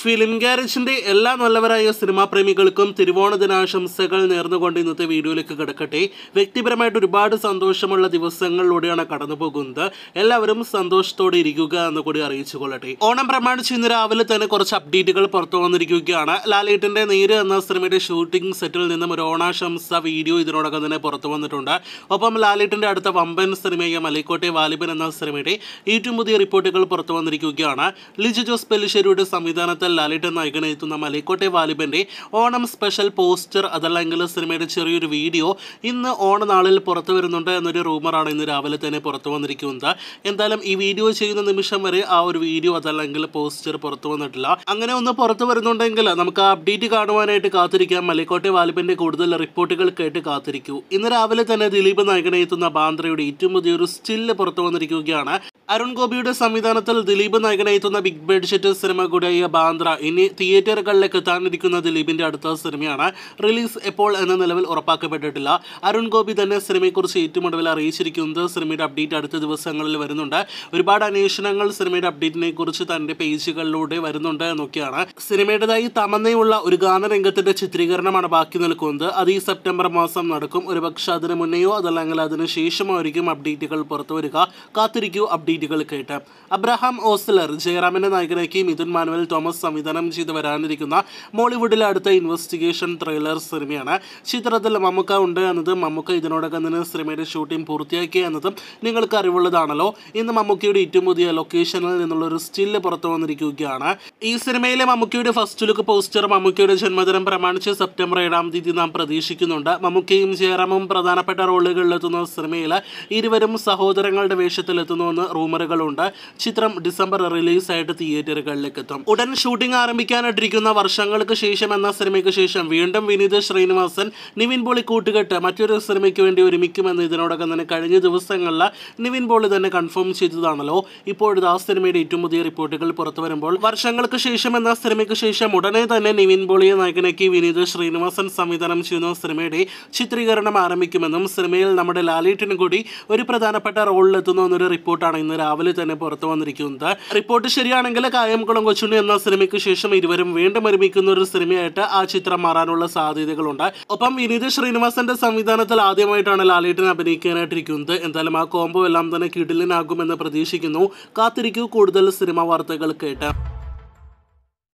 film ഗാരേജിന്റെ എല്ലാ നല്ലവരായ cinema പ്രേമികൾക്കും തിരുവോണ ദിനാശംസകൾ നേർന്നുകൊണ്ട് ഇന്നത്തെ വീഡിയോയിലേക്ക് കിടക്കട്ടെ വ്യക്തിപരമായിട്ട് ഒരുപാട് സന്തോഷമുള്ള ദിവസങ്ങളിലൂടെയാണ് കടന്നു പോകുന്നത് എല്ലാവരും സന്തോഷത്തോടെ ഇരിക്കുക എന്ന് കൂടി അറിയിച്ചു കൊള്ളട്ടെ ഓണം പ്രമാണിച്ച് ഇന്ന് രാവിലെ തന്നെ കുറച്ച് അപ്ഡേറ്റുകൾ പുറത്തു വന്നിരിക്കുകയാണ് ലാലേട്ടിന്റെ നേര് എന്ന സിനിമയുടെ ഷൂട്ടിംഗ് സെറ്റിൽ നിന്നും ഒരു ഓണാശംസ വീഡിയോ ഇതിനോടകം തന്നെ പുറത്തു വന്നിട്ടുണ്ട് ഒപ്പം ലാലേട്ടിന്റെ അടുത്ത വമ്പൻ സിനിമയായ മലൈക്കോട്ടെ വാലിബൻ എന്ന സിനിമയുടെ ഏറ്റവും പുതിയ റിപ്പോർട്ടുകൾ പുറത്തു വന്നിരിക്കുകയാണ് ലിജു ജോസ് പെല്ലിശ്ശേരിയുടെ സംവിധാനത്തിൽ ലാലേട്ടൻ നായകനെ എത്തുന്ന മലൈക്കോട്ടെ വാലിബന്റെ ഓണം സ്പെഷ്യൽ പോസ്റ്റർ അതല്ലെങ്കിൽ സിനിമയുടെ ചെറിയൊരു വീഡിയോ ഇന്ന് ഓണനാളിൽ പുറത്തു വരുന്നുണ്ട് എന്നൊരു റൂമറാണ് ഇന്ന് രാവിലെ തന്നെ പുറത്തു വന്നിരിക്കുന്നത് എന്തായാലും ഈ വീഡിയോ ചെയ്യുന്ന നിമിഷം വരെ ആ ഒരു വീഡിയോ അതല്ലെങ്കിൽ പോസ്റ്റർ പുറത്തു വന്നിട്ടില്ല അങ്ങനെ ഒന്ന് പുറത്തു വരുന്നുണ്ടെങ്കിൽ നമുക്ക് ആ അപ്ഡേറ്റ് കാണുവാനായിട്ട് കാത്തിരിക്കാം മലൈക്കോട്ടെ വാലിബന്റെ കൂടുതൽ റിപ്പോർട്ടുകൾ കേട്ട് കാത്തിരിക്കൂ ഇന്ന് രാവിലെ തന്നെ ദിലീപ് നായകനെ എത്തുന്ന ബാന്ദ്രയുടെ ഏറ്റവും പുതിയൊരു സ്റ്റില്ല് പുറത്തു വന്നിരിക്കുകയാണ് അരുൺ ഗോപിയുടെ സംവിധാനത്തിൽ ദിലീപ് നായകനെ എത്തുന്ന ബിഗ് ബഡ്ജറ്റ് സിനിമ കൂടിയായ ബാന്ദ്ര ഇനി തിയേറ്ററുകളിലേക്ക് എത്താനിരിക്കുന്ന ദിലീപിന്റെ അടുത്ത സിനിമയാണ് റിലീസ് എപ്പോൾ എന്ന നിലവിൽ ഉറപ്പാക്കപ്പെട്ടിട്ടില്ല അരുൺ ഗോപി തന്നെ സിനിമയെക്കുറിച്ച് ഏറ്റവും ഒടുവിൽ അറിയിച്ചിരിക്കുന്നത് സിനിമയുടെ അപ്ഡേറ്റ് അടുത്ത ദിവസങ്ങളിൽ വരുന്നുണ്ട് ഒരുപാട് അന്വേഷണങ്ങൾ സിനിമയുടെ അപ്ഡേറ്റിനെ കുറിച്ച് തന്റെ പേജുകളിലൂടെ വരുന്നുണ്ട് എന്നൊക്കെയാണ് സിനിമയുടേതായി തമന്നയുള്ള ഒരു ഗാനരംഗത്തിന്റെ ചിത്രീകരണമാണ് ബാക്കി നിൽക്കുന്നത് അത് ഈ സെപ്റ്റംബർ മാസം നടക്കും ഒരുപക്ഷെ അതിന് മുന്നെയോ അതല്ലെങ്കിൽ അതിന് ശേഷമോ ആയിരിക്കും അപ്ഡേറ്റുകൾ പുറത്തു വരിക കാത്തിരിക്കൂ അപ്ഡേറ്റുകൾ കേട്ട് അബ്രഹാം ഓസ്ലർ ജയറാമിന്റെ നായകനാക്കി മിഥുൻ മാനുവൽ തോമസ് സംവിധാനം ചെയ്ത് വരാനിരിക്കുന്ന മോളിവുഡിലെ അടുത്ത ഇൻവെസ്റ്റിഗേഷൻ ത്രില്ലർ സിനിമയാണ് ചിത്രത്തിൽ മമ്മൂക്ക ഉണ്ട് എന്നത് മമ്മൂക്ക ഇതിനോടകം തന്നെ സിനിമയുടെ ഷൂട്ടിംഗ് പൂർത്തിയാക്കി എന്നതും നിങ്ങൾക്ക് അറിവുള്ളതാണല്ലോ ഇന്ന് മമ്മൂക്കയുടെ ഏറ്റവും പുതിയ ലൊക്കേഷനിൽ നിന്നുള്ള ഒരു സ്റ്റില്ല് പുറത്തു വന്നിരിക്കുകയാണ് ഈ സിനിമയിലെ മമ്മൂക്കയുടെ ഫസ്റ്റ് ലുക്ക് പോസ്റ്റർ മമ്മൂക്കയുടെ ജന്മദിനം പ്രമാണിച്ച് സെപ്റ്റംബർ ഏഴാം തീയതി നാം പ്രതീക്ഷിക്കുന്നുണ്ട് മമ്മൂക്കയും ജയറാമും പ്രധാനപ്പെട്ട റോളുകളിലെത്തുന്ന സിനിമയിൽ ഇരുവരും സഹോദരങ്ങളുടെ വേഷത്തിലെത്തുന്നുവെന്ന് റൂമറുകളുണ്ട് ചിത്രം ഡിസംബർ റിലീസായിട്ട് തിയേറ്ററുകളിലേക്ക് എത്തും ഉടൻ ഷൂട്ടിംഗ് ആരംഭിക്കാനായിട്ടിരിക്കുന്ന വർഷങ്ങൾക്ക് ശേഷം എന്ന സിനിമയ്ക്ക് ശേഷം വീണ്ടും വിനീത് ശ്രീനിവാസൻ നിവിൻ പോളി കൂട്ടുകെട്ട് മറ്റൊരു സിനിമയ്ക്ക് വേണ്ടി ഒരുമിക്കുമെന്ന് ഇതിനോടകം തന്നെ കഴിഞ്ഞ ദിവസങ്ങളിൽ നിവിൻ പോളി തന്നെ കൺഫേം ചെയ്തതാണല്ലോ ഇപ്പോഴത്തെ ആ സിനിമയുടെ ഏറ്റവും പുതിയ റിപ്പോർട്ടുകൾ പുറത്തു വരുമ്പോൾ വർഷങ്ങൾക്ക് ശേഷം എന്ന സിനിമയ്ക്ക് ശേഷം ഉടനെ തന്നെ നിവിൻ പോളിയെ നായകനാക്കി വിനീത് ശ്രീനിവാസൻ സംവിധാനം ചെയ്യുന്ന സിനിമയുടെ ചിത്രീകരണം ആരംഭിക്കുമെന്നും സിനിമയിൽ നമ്മുടെ ലാലേട്ടിനും കൂടി ഒരു പ്രധാനപ്പെട്ട റോളിലെത്തുന്നു എന്നൊരു റിപ്പോർട്ടാണ് ഇന്ന് രാവിലെ തന്നെ പുറത്തു വന്നിരിക്കുന്നത് റിപ്പോർട്ട് ശരിയാണെങ്കിൽ കായംകുളം കൊച്ചുണ്ണി എന്ന സിനിമയ്ക്ക് ശേഷം ഇരുവരും വീണ്ടും ഒരുമിക്കുന്ന ഒരു സിനിമയായിട്ട് ആ ചിത്രം മാറാനുള്ള സാധ്യതകളുണ്ട് ഒപ്പം വിനീത് ശ്രീനിവാസന്റെ സംവിധാനത്തിൽ ആദ്യമായിട്ടാണ് ലാലേട്ടൻ അഭിനയിക്കാനായിട്ടിരിക്കുന്നത് എന്തായാലും ആ കോംബോ എല്ലാം തന്നെ കിടിലനാകുമെന്ന് പ്രതീക്ഷിക്കുന്നു കാത്തിരിക്കൂ കൂടുതൽ സിനിമ വാർത്തകൾ കേട്ട്